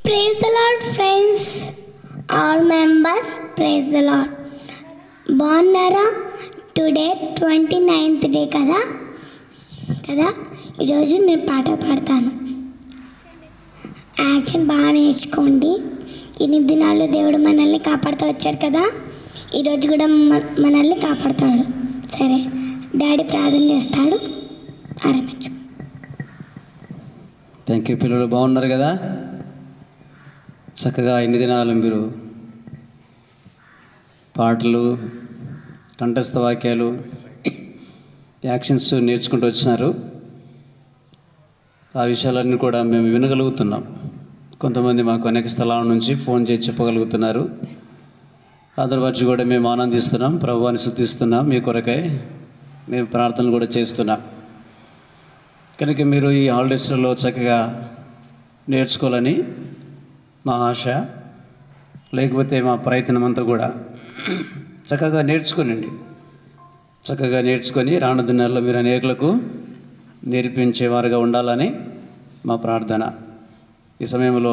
Praise the Lord, friends. All members, praise the Lord. బాగున్నారా today twenty ninth day కదా కదా ఈరోజు నేను పాట పాడతాను యాక్షన్ బాగా నేర్చుకోండి ఇన్ని దినాలు దేవుడు మనల్ని కాపాడుతూ వచ్చాడు కదా ఈరోజు కూడా మ- మనల్ని కాపాడుతాడు సరే డాడీ ప్రార్థన చేస్తాడు ఆరంభించు థ్యాంక్ యూ పిల్లలు బాగున్నారు కదా చక్కగా ఎన్ని దినాలు మీరు పాటలు కంఠస్థ వాక్యాలు యాక్షన్స్ నేర్చుకుంటూ వచ్చినారు ఆ విషయాలన్నీ కూడా మేము వినగలుగుతున్నాం కొంతమంది మాకు అనేక స్థలాల నుంచి ఫోన్ చేసి చెప్పగలుగుతున్నారు అందరి వచ్చి కూడా మేము ఆనందిస్తున్నాం ప్రభువాన్ని శుద్ధిస్తున్నాం మీ కొరకై మేము ప్రార్థనలు కూడా చేస్తున్నాం కనుక మీరు ఈ హాలిడేస్లలో చక్కగా నేర్చుకోవాలని మా ఆశ లేకపోతే మా ప్రయత్నం అంతా కూడా చక్కగా నేర్చుకోనండి చక్కగా నేర్చుకొని రాను దినాల్లో మీరు అనేకులకు నేర్పించేవారుగా ఉండాలని మా ప్రార్థన ఈ సమయంలో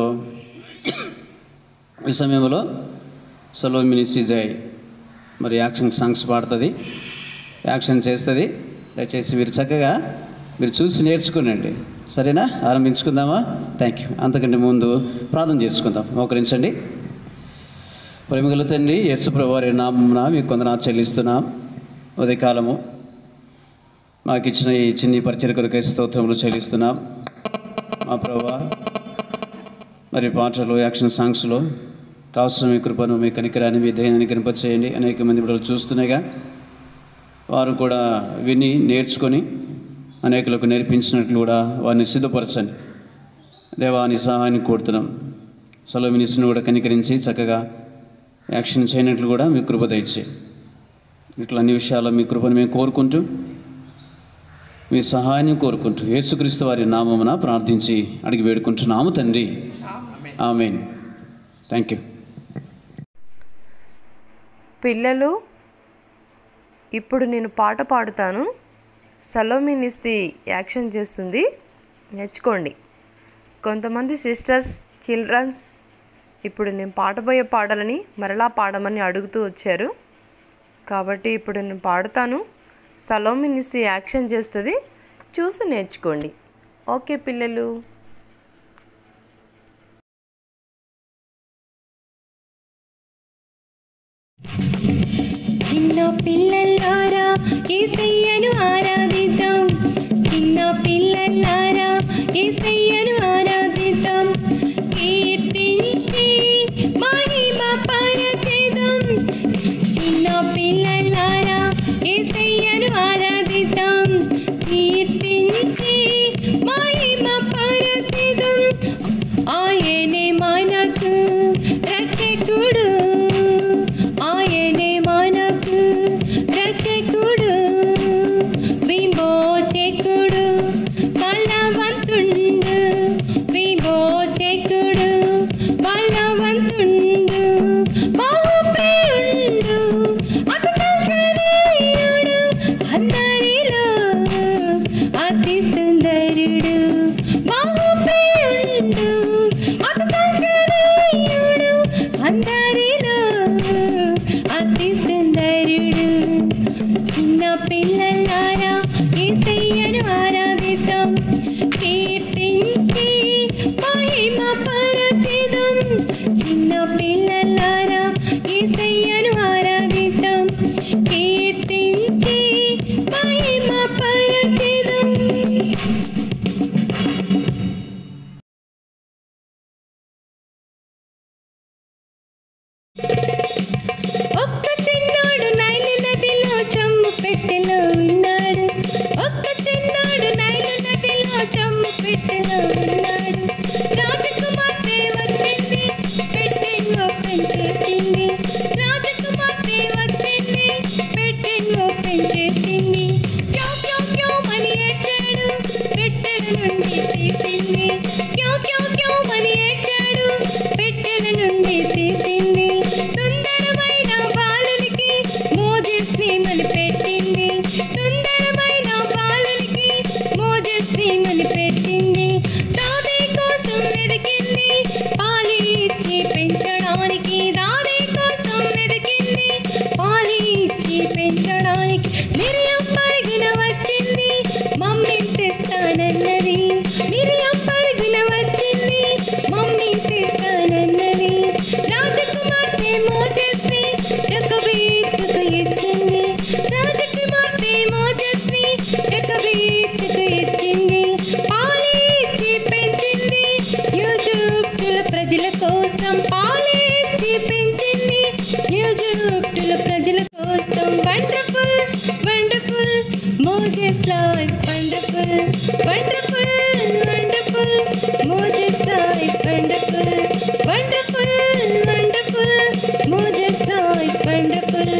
ఈ సమయంలో సలోమిని సిజాయ్ మరి యాక్షన్ సాంగ్స్ పాడుతుంది యాక్షన్ చేస్తుంది దయచేసి మీరు చక్కగా మీరు చూసి నేర్చుకునండి సరేనా ఆరంభించుకుందామా థ్యాంక్ యూ అంతకంటే ముందు ప్రార్థన చేసుకుందాం మోకరించండి ప్రేమగల తండ్రి యేసుప్రభు వారి నామమున మీకు కొందరు చెల్లిస్తున్నాం ఉదయకాలము మాకు ఇచ్చిన ఈ చిన్ని పరిచయ కొరకై స్తోత్రములు చెల్లిస్తున్నాం మా ప్రభా మరి పాటలు యాక్షన్ సాంగ్స్లో కావలసిన మీ కృపను మీ కనికరాన్ని మీ దయాన్ని కనిపించేయండి అనేక మంది బిడ్డలు చూస్తున్నాయిగా వారు కూడా విని నేర్చుకొని అనేకులకు నేర్పించినట్లు కూడా వారిని సిద్ధపరచండి దేవాని సహాయాన్ని కోరుతున్నాం సలోమినిస్ను కూడా కనికరించి చక్కగా యాక్షన్ చేయనట్లు కూడా మీ కృప దయచే ఇట్లా అన్ని విషయాల్లో మీ కృపను మేము కోరుకుంటూ మీ సహాయాన్ని కోరుకుంటూ యేసుక్రీస్తు వారి నామమున ప్రార్థించి అడిగి వేడుకుంటున్నాము తండ్రి ఆమెన్ థ్యాంక్ యూ పిల్లలు ఇప్పుడు నేను పాట పాడుతాను సలోమినిస్తి యాక్షన్ చేస్తుంది నేర్చుకోండి కొంతమంది సిస్టర్స్ చిల్డ్రన్స్ ఇప్పుడు నేను పాడబోయే పాటలని మరలా పాడమని అడుగుతూ వచ్చారు కాబట్టి ఇప్పుడు నేను పాడుతాను సలోమినిస్తి యాక్షన్ చేస్తుంది చూసి నేర్చుకోండి ఓకే పిల్లలు చిన్న పిల్లలారా ఏసయ్యను ఆరాధిద్దాం చిన్న పిల్లలారా ఏసయ్యను ఆరాధిద్దాం కీర్తించి మహిమ పరచేద్దాం చిన్న పిల్లలారా ఏసయ్యను ఆరాధిద్దాం కీర్తించి మహిమ పరచేద్దాం ఆయనే మనకు రక్షకుడు ఆయనే మనకు ప్రజల కోసం పాలిచ్చి పెంచింది ఈజిప్టులో ప్రజల కోసం wonderful wonderful Moses life wonderful wonderful wonderful Moses life wonderful wonderful wonderful Moses life wonderful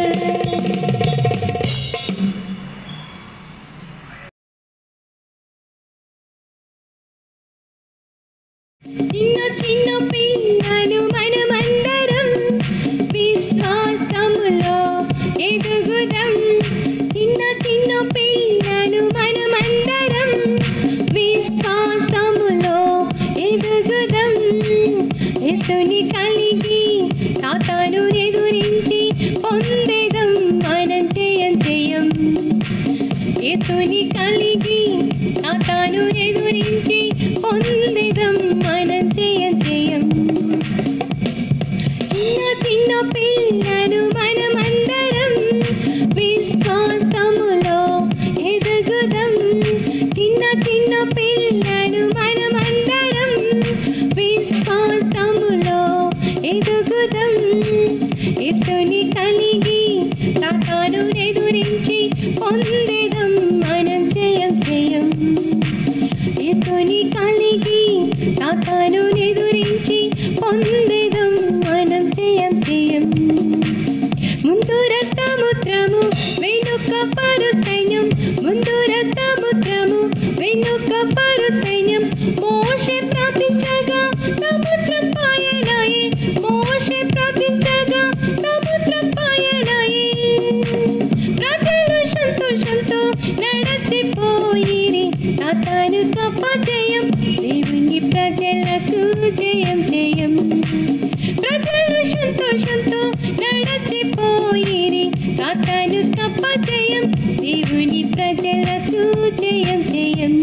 చిన్న చిన్న పిల్లలు మనమందరం విశ్వాసములో ఎదుగుదాం చిన్న చిన్న పిల్లలు మనమందరం విశ్వాసములో ఎదుగుదాం ఎత్తుని కలిగి తాతాను ఎదురించి పొందేదం మనం చేయం చేయం ఎత్తుని కలిగి తాను ఎదురించి పొందేదం మనం చేయం చేయం చిన్న చిన్న పిల్లలు మనమందరం విశ్వాసములో ఎదుగుదాం చిన్న చిన్న పిల్లలు మనమందరం విశ్వాసములో ఎదుగుదాం ఎత్తుని కలిగి తాను ఎదురించి పొందేదం మనం చేయం చేయం ఎత్తుని కలిగి తాతాను ఎదురించి పొందేదం మనం చేయం చేయం ముందు రసముద్రము వెనుక పరు సైన్యం ముందు రసముద్రము వెనుక పరు సైన్యం మోషే ప్రార్థించగా సముద్రం పాయనాయే మోషే ప్రార్థించగా సముద్రం పాయనాయే ప్రజలు సంతోషంతో నడచిపోయిరి తాతాను గొప్ప జయం దేవుని ప్రజలకు జయం జయం ప్రజలు సంతోషంతో నడచిపోయిరి తాతాను గొప్ప జయం దేవుని ప్రజలకు జయం జయం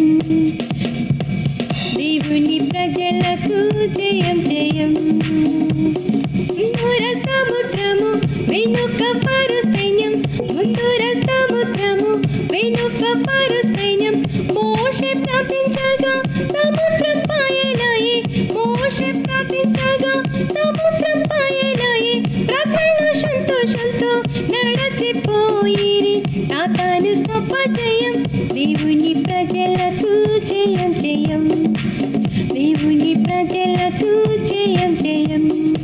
దేవుని ప్రజలకు జయం జయం ముందుర సముద్రము వెనుక పరు సైన్యం ముందుర సముద్రము వెనుక పరు సైన్యం మోషే ప్రార్థించగా సముద్రం పాయనాయే మోషే ప్రార్థించగా సముద్రం పాయనాయే ప్రజలు సంతోషంతో నడచిపోయిరి తాతాను గొప్ప జయం దేవుని ప్రజలకు జయం జయం దేవుని ప్రజలకు జయం జయం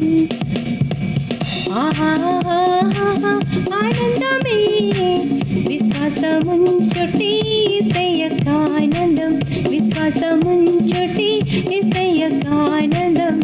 ఆహాహాహాహా, ఆనందమే విశ్వాసముంచుటి ఇసయ్యక ఆనందం విశ్వాసముంచుటి ఇసయ్యక ఆనందం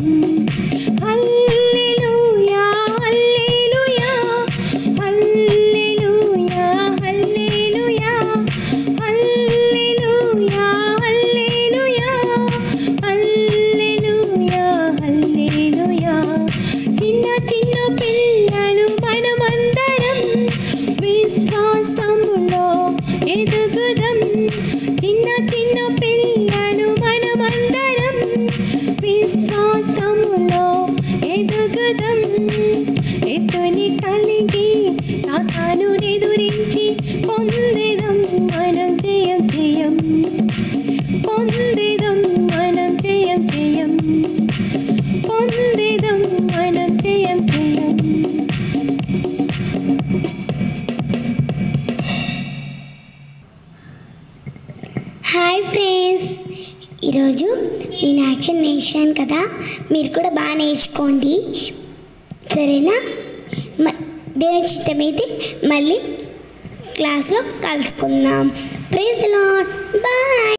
హల్లెలూయా హల్లెలూయా హల్లెలూయా హల్లెలూయా హల్లెలూయా హల్లెలూయా హల్లెలూయా హల్లెలూయా చిన్న చిన్న పిల్లలు మనమందరం విశ్వాసములో ఎదుగుదాం చిన్న చిన్న పిల్లలు మనమందరం విశ్వాసములో ఎదుగుదాం ఎత్తుని కలిగి తాతాను ఎదురించి పొందేదం మనం జయం జయం పొందేదం మనం జయం జయం పొందేదం మనం జయం జయం హాయ్ ఫ్రెండ్స్ ఈరోజు నేను యాక్షన్ నేర్చాను కదా మీరు కూడా బాగా నేర్చుకోండి సరేనా మ- దేవుని చిత్తమైతే మళ్ళీ క్లాస్లో కలుసుకుందాం ప్రైజ్ లాడ్ బాయ్